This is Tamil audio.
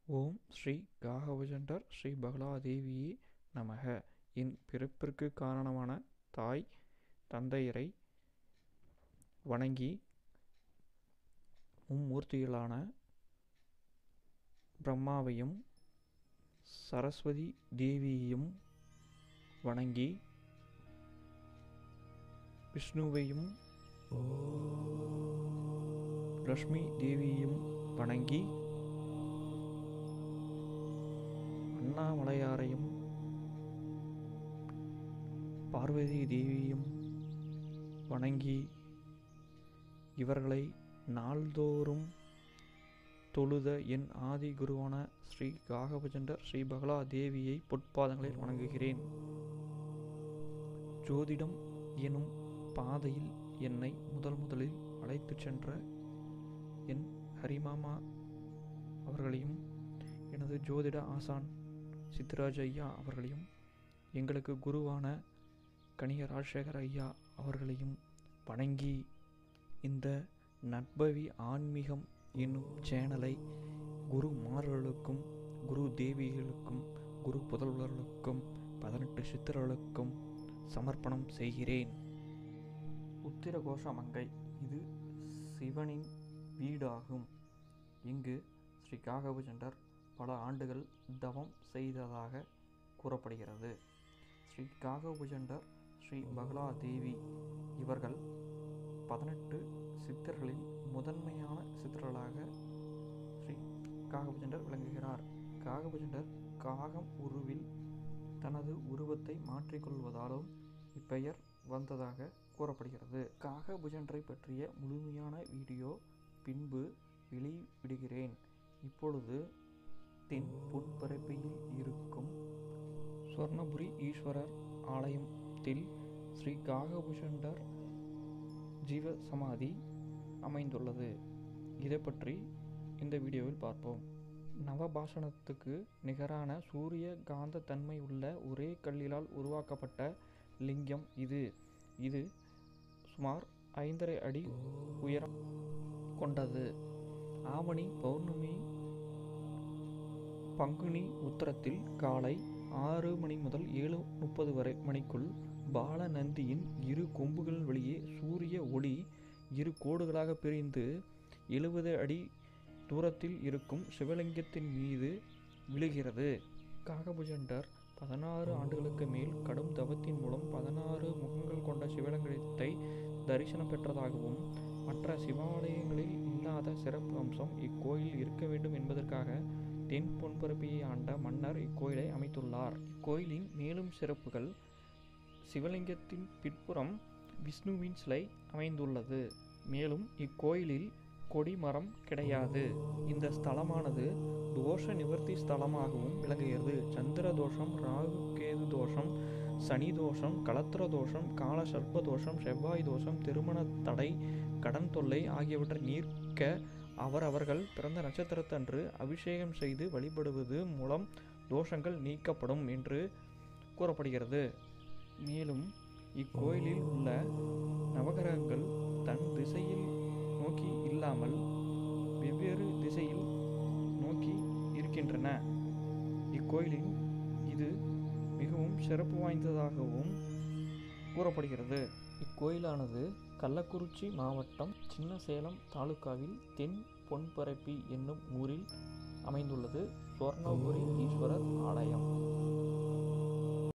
ஓம் ஸ்ரீ காகபுஜண்டர் ஸ்ரீ பகலாதேவியே நமக என் பிறப்பிற்கு காரணமான தாய் தந்தையரை வணங்கி மும்மூர்த்திகளான பிரம்மாவையும் சரஸ்வதி தேவியையும் வணங்கி விஷ்ணுவையும் லக்ஷ்மி தேவியையும் வணங்கி அண்ணாமலையாரையும் பார்வதி தேவியையும் வணங்கி இவர்களை நாள்தோறும் தொழுத என் ஆதி குருவான ஸ்ரீ காகபஜண்டர் ஸ்ரீ பகலா தேவியை பொற்பாதங்களில் வணங்குகிறேன் ஜோதிடம் எனும் பாதையில் என்னை முதல் முதலில் அழைத்துச் சென்ற என் ஹரிமாமா அவர்களையும் எனது ஜோதிட ஆசான் சித்ராஜ் ஐயா அவர்களையும் எங்களுக்கு குருவான கணிக ராஜசேகர் ஐயா அவர்களையும் வணங்கி இந்த நட்பவி ஆன்மீகம் என்னும் சேனலை குரு மார்களுக்கும் குரு தேவிகளுக்கும் குரு புதல்வர்களுக்கும் பதினெட்டு சித்தர்களுக்கும் சமர்ப்பணம் செய்கிறேன் உத்திரகோஷ மங்கை இது சிவனின் வீடாகும் இங்கு ஸ்ரீ காகபுஜண்டர் பல ஆண்டுகள் தவம் செய்ததாக கூறப்படுகிறது ஸ்ரீ காகபுஜண்டர் ஸ்ரீ பகலா தேவி இவர்கள் பதினெட்டு சித்தர்களில் முதன்மையான சித்தர்களாக ஸ்ரீ காகபுஜண்டர் விளங்குகிறார் காகபுஜண்டர் காகம் உருவில் தனது உருவத்தை மாற்றிக்கொள்வதாலும் இப்பெயர் வந்ததாக கூறப்படுகிறது காகபுஜண்டரை பற்றிய முழுமையான வீடியோ பின்பு வெளியிடுகிறேன் இப்பொழுது தென் பொன்பரப்பில் இருக்கும் சுவர்ணபுரி ஈஸ்வரர் ஆலயத்தில் ஸ்ரீ காகபுஷண்டர் ஜீவ சமாதி அமைந்துள்ளது இதை பற்றி இந்த வீடியோவில் பார்ப்போம் நவபாஷணத்துக்கு நிகரான சூரிய காந்த தன்மை உள்ள ஒரே கல்லிலால் உருவாக்கப்பட்ட லிங்கம் இது இது சுமார் ஐந்தரை அடி உயரம் கொண்டது ஆவணி பௌர்ணமி பங்குனி உத்தரத்தில் காலை ஆறு மணி முதல் ஏழு முப்பது வரை மணிக்குள் பாலநந்தியின் இரு கொம்புகள் வழியே சூரிய ஒளி இரு கோடுகளாக பிரிந்து எழுபது அடி தூரத்தில் இருக்கும் சிவலிங்கத்தின் மீது விழுகிறது காகபுஜண்டர் பதினாறு ஆண்டுகளுக்கு மேல் கடும் தவத்தின் மூலம் பதினாறு முகங்கள் கொண்ட சிவலிங்கத்தை தரிசனம் பெற்றதாகவும் மற்ற சிவாலயங்களில் இல்லாத சிறப்பு அம்சம் இக்கோயில் இருக்க வேண்டும் என்பதற்காக தென் பொன்பரப்பியை ஆண்ட மன்னர் இக்கோயிலை அமைத்துள்ளார் இக்கோயிலின் மேலும் சிறப்புகள் சிவலிங்கத்தின் பிற்புறம் விஷ்ணுவின் சிலை அமைந்துள்ளது மேலும் இக்கோயிலில் கொடிமரம் கிடையாது இந்த ஸ்தலமானது தோஷ நிவர்த்தி ஸ்தலமாகவும் விளங்குகிறது சந்திர தோஷம் ராகு கேது தோஷம் சனி தோஷம் கலத்திர தோஷம் கால சர்ப்ப தோஷம் செவ்வாய் தோஷம் திருமண தடை கடன் தொல்லை ஆகியவற்றை நீர்க்க அவர் அவர்கள் பிறந்த நட்சத்திரத்தன்று அபிஷேகம் செய்து வழிபடுவது மூலம் தோஷங்கள் நீக்கப்படும் என்று கூறப்படுகிறது மேலும் இக்கோயிலில் உள்ள நவகிரகங்கள் தன் திசையில் நோக்கி இல்லாமல் வெவ்வேறு திசையில் நோக்கி இருக்கின்றன இக்கோயிலின் இது மிகவும் சிறப்பு வாய்ந்ததாகவும் கூறப்படுகிறது இக்கோயிலானது கள்ளக்குறிச்சி மாவட்டம் சின்னசேலம் தாலுகாவில் தென் பொன்பரப்பி என்னும் ஊரில் அமைந்துள்ளது சுவர்ணபுரி ஈஸ்வரர் ஆலயம்